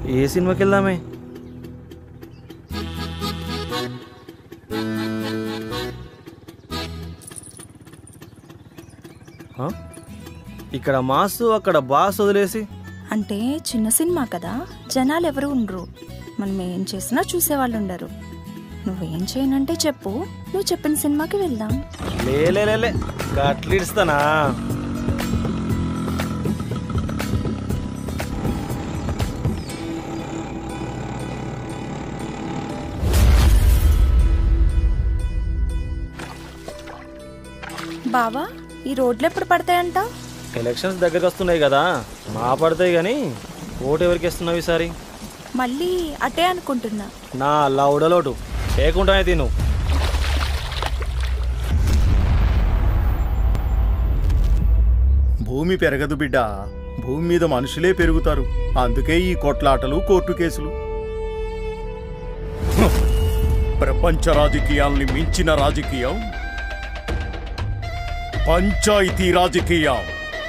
ఏ సినిమాకి వెళ్దామే ఆ? ఇక్కడ మాసు అక్కడ బాస్ వదిలేసి అంటే చిన్న సినిమా కదా జనాలు ఎవరు ఉండరు మనం ఏం చేసినా చూసేవాళ్ళు ఉండరు నువ్వేం చేయనంటే చెప్పు నువ్వు చెప్పిన సినిమాకి వెళ్దాం లేలేలే గట్లు ఇస్తానా బావా ఈ రోడ్లు ఎప్పుడు పడతాయంట ఎలక్షన్స్ దగ్గరకు వస్తున్నాయి కదా మా పడతాయి కానీ ఓటు ఎవరికి ఇస్తున్నావు ఈసారి మళ్ళీ అటే అనుకుంటున్నా నా లౌడలోటు లేకుండానే తిను భూమి పెరగదు బిడ్డ భూమి మీద మనుషులే పెరుగుతారు అందుకే ఈ కొట్లాటలు కోర్టు కేసులు హ్! ప్రపంచ రాజకీయాల్ని మించిన రాజకీయం పంచాయతీ రాజకీయం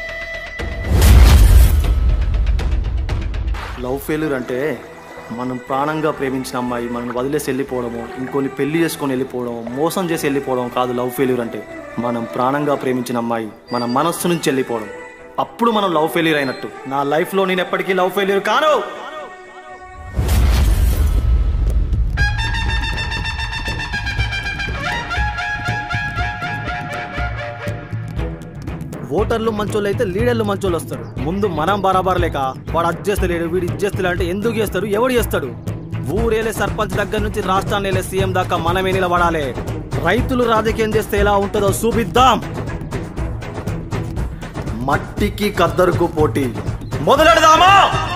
లవ్ ఫెయిల్యూర్ అంటే మనం ప్రాణంగా ప్రేమించిన అమ్మాయి మనల్ని వదిలేసి వెళ్ళిపోవడము ఇంకొని పెళ్లి చేసుకొని వెళ్ళిపోవడం మోసం చేసి వెళ్ళిపోవడం కాదు లవ్ ఫెయిల్యూర్ అంటే మనం ప్రాణంగా ప్రేమించిన అమ్మాయి మన మనస్సు నుంచి వెళ్ళిపోవడం అప్పుడు మనం లవ్ ఫెయిల్యూర్ అయినట్టు నా లైఫ్లో నేను ఎప్పటికీ లవ్ ఫెయిల్యూర్ కాను ఓటర్లు మంచోళ్ళు అయితే లీడర్లు మంచోళ్ళు వస్తారు ముందు మనం బరాబర్ లేక వాడు అది చేస్తలేడు వీడు ఇది చేస్తలేడు అంటే ఎందుకు చేస్తాడు ఎవడు చేస్తాడు ఊరేలే సర్పంచ్ దగ్గర నుంచి రాష్ట్రాన్ని వెళ్ళే సీఎం దాకా మనమే నిలబడాలి రైతులు రాజకీయం చేస్తే ఎలా ఉంటుందో చూపిద్దాం మట్టికి కద్దరుకు పోటీ మొదలెడదామా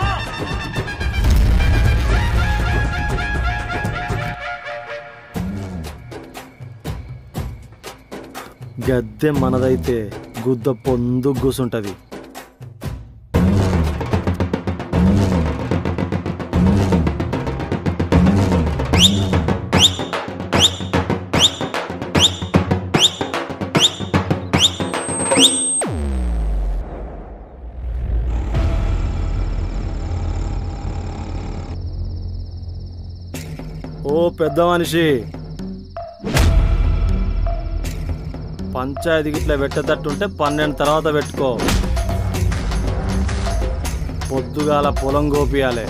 గద్దె మనదైతే గుద్ద పొందు కూసుంటది ఓ పెద్ద మనిషి పంచాయతీకి ఇట్లా పెట్టేటట్టుంటే పన్నెండు తర్వాత పెట్టుకో పొద్దుగాల పొలం గోపియాలే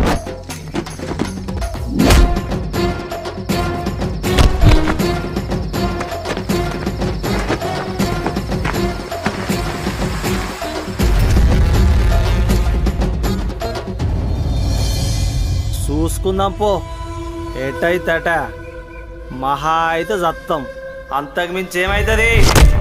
చూసుకుందాం పో ఎటైతేట మహా అయితే జత్తం అంతకు మించి ఏమైతుంది